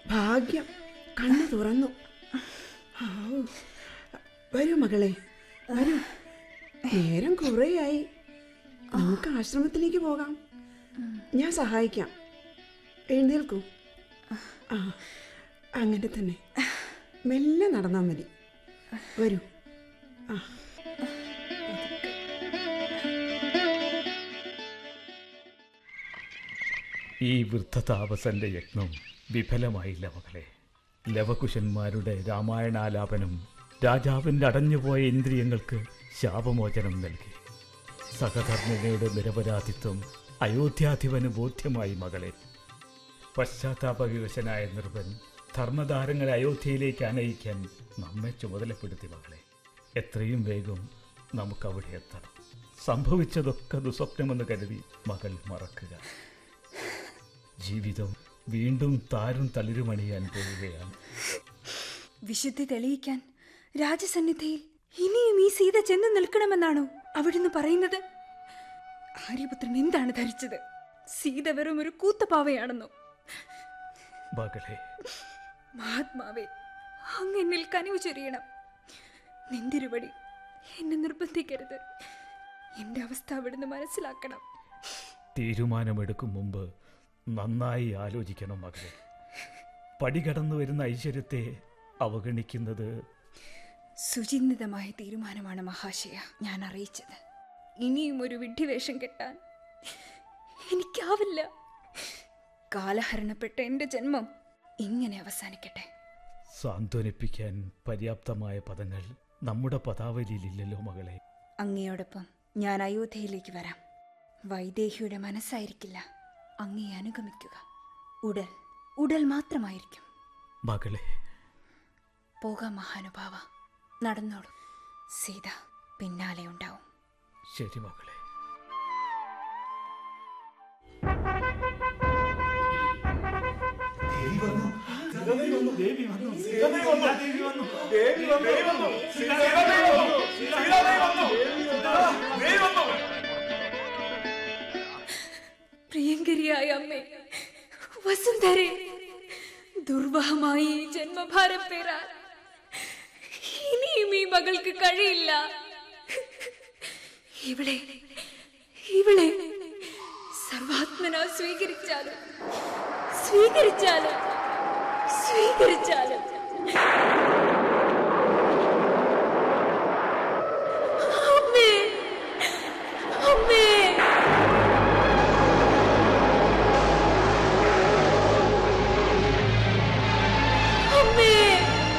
ഭാഗ്യം കണ്ണു തുറന്നു ഹാവൂ. വരൂ മകളെ വരൂ നേരം കുറേയായി നമുക്ക് ആശ്രമത്തിലേക്ക് പോകാം ഞാൻ സഹായിക്കാം എഴുന്നേൽക്കൂ ആ അങ്ങനെ തന്നെ മെല്ലെ നടന്നാൽ മതി വരൂ ആ ഈ വൃദ്ധതാപസന്റെ യജ്ഞം വിഫലമായില്ല മകളെ ലവകുശന്മാരുടെ രാമായണാലാപനം രാജാവിൻ്റെ അടഞ്ഞുപോയ ഇന്ദ്രിയങ്ങൾക്ക് ശാപമോചനം നൽകി സഹധർമ്മിണിയുടെ നിരപരാധിത്വം അയോധ്യാധിപന് ബോധ്യമായി മകളെ പശ്ചാത്താപവിവശനായ നിർവൻ ധർമ്മധാരങ്ങളെ അയോധ്യയിലേക്ക് അനയിക്കാൻ നമ്മെ ചുമതലപ്പെടുത്തി മകളെ എത്രയും വേഗം നമുക്ക് അവിടെ എത്തണം സംഭവിച്ചതൊക്കെ ദുസ്വപ്നമെന്ന് കരുതി മകൾ മറക്കുക ജീവിതം വീണ്ടും താരും തളിരുമണിയാൻ പോവുകയാണ് വിശുദ്ധി തെളിയിക്കാൻ രാജസന്നിധിയിൽ ഇനിയും ഈ സീത ചെന്ന് നിൽക്കണമെന്നാണോ അവിടുന്ന് പറയുന്നത് ആര്യപുത്രൻ എന്താണ് ധരിച്ചത് സീത വെറും ഒരു കൂത്തപ്പാവയാണെന്നോ മകളെ മഹാത്മാവേ അങ്ങ് എന്നിൽ കനിവ് ചൊരിയണം നിന്തിരുവടി എന്നെ നിർബന്ധിക്കരുത് എന്റെ അവസ്ഥ അവിടുന്ന് മനസ്സിലാക്കണം തീരുമാനമെടുക്കും മുമ്പ് നന്നായി ആലോചിക്കണം മകളെ പടി കടന്നു വരുന്ന ഐശ്വര്യത്തെ അവഗണിക്കുന്നത് സുചിന്തിതമായ തീരുമാനമാണ് മഹാശയ ഞാൻ അറിയിച്ചത് ഇനിയും ഒരു വിഡ്ഢിവേഷം കെട്ടാൻ എനിക്കാവില്ല കാലഹരണപ്പെട്ട എന്റെ ജന്മം ഇങ്ങനെ അവസാനിക്കട്ടെ സാന്ത്വനിപ്പിക്കാൻ പര്യാപ്തമായ പദങ്ങൾ നമ്മുടെ പദാവലിയിലില്ലല്ലോ മകളെ അങ്ങയോടൊപ്പം ഞാൻ അയോധ്യയിലേക്ക് വരാം വൈദേഹിയുടെ മനസ്സായിരിക്കില്ല അങ്ങയെ അനുഗമിക്കുക ഉടൽ ഉടൽ മാത്രമായിരിക്കും മകളെ പോകാം മഹാനുഭാവ നടന്നോളൂ സീത പിന്നാലെ ഉണ്ടാവും ശരി മകളെ പ്രിയങ്കരിയായ അമ്മേ വസുന്ധരെ ദുർവഹമായി ഈ ജന്മഭാരം പേരാൻ ഇനിയും ഈ മകൾക്ക് കഴിയില്ല ഇവളെ ഇവളെ സർവാത്മന സ്വീകരിച്ചാലും സ്വീകരിച്ചാലും സ്വീകരിച്ചാലും